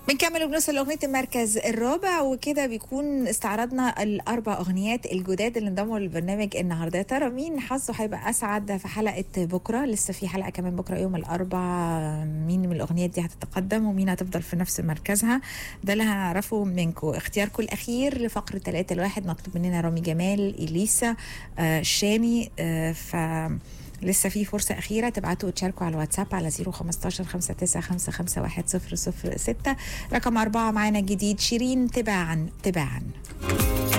بنكمل وبنوصل لاغنيه المركز الرابع وكده بيكون استعرضنا الاربع اغنيات الجداد اللي انضموا للبرنامج النهارده يا ترى مين حظه هيبقى اسعد في حلقه بكره لسه في حلقه كمان بكره يوم الاربع مين من الاغنيات دي هتتقدم ومين هتفضل في نفس مركزها ده اللي هنعرفه منكم اختياركم الاخير لفقره 3 الواحد مطلوب مننا رامي جمال اليسا آه شامي آه ف لسه في فرصة أخيرة تبعتوا وتشاركوا على الواتساب على 015 5955 100 6 رقم أربعة معانا جديد شيرين تباعا تباعا